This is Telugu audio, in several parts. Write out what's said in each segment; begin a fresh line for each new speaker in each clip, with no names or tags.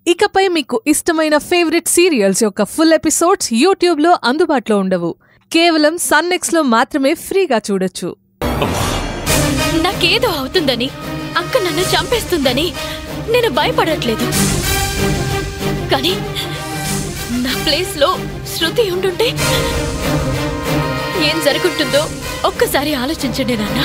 ఇకపై మీకు ఇష్టమైన ఫేవరెట్ సీరియల్స్ యొక్క ఫుల్ ఎపిసోడ్స్ యూట్యూబ్లో అందుబాటులో ఉండవు కేవలం సన్నెక్స్లో మాత్రమే ఫ్రీగా చూడొచ్చు
నాకేదో అవుతుందని అక్క నన్ను చంపేస్తుందని నేను భయపడట్లేదు కానీ నా ప్లేస్లో శృతి ఉండుంటే ఏం జరుగుతుందో ఒక్కసారి ఆలోచించండి నాన్న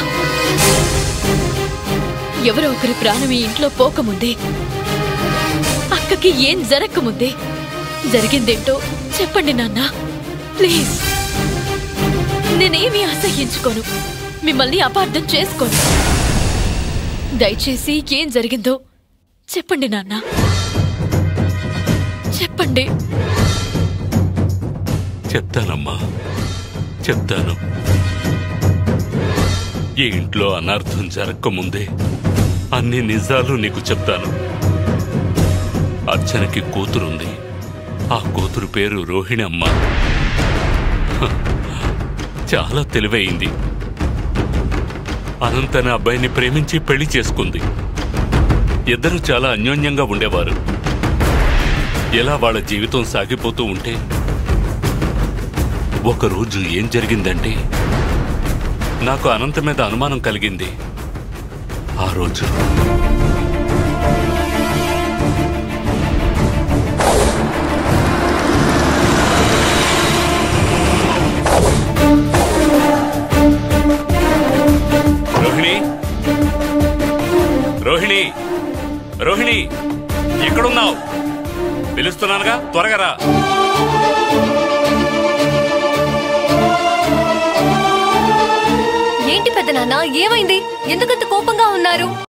ఎవరో ఒకరి ప్రాణం ఈ ఇంట్లో పోకముందే అక్కకి ఏం జరగకముందే జరిగిందేంటో చెప్పండి నాన్న ప్లీజ్ నేనేమీ అసహ్యించుకోను మిమ్మల్ని అపార్థం చేసుకోను దయచేసి ఏం జరిగిందో చెప్పండి నాన్న చెప్పండి
చెప్తానమ్మా చెప్తాను ఈ ఇంట్లో అనర్థం జరగకముందే అన్ని నిజాలు నీకు చెప్తాను అర్చనకి కూతురుంది ఆ కూతురు పేరు రోహిణి అమ్మ హ, చాలా తెలివైంది అనంతన అబ్బాయిని ప్రేమించి పెళ్లి చేసుకుంది ఇద్దరు చాలా అన్యోన్యంగా ఉండేవారు ఎలా వాళ్ళ జీవితం సాగిపోతూ ఉంటే ఒకరోజు ఏం జరిగిందంటే నాకు అనంత మీద అనుమానం కలిగింది ఆ రోజు రోహిణి రోహిణి రోహిణి ఎక్కడున్నావు పిలుస్తున్నానుగా త్వరగా రా
ఏంటి పెద్ద నాన్న ఏమైంది ఎందుకంత కోపంగా ఉన్నారు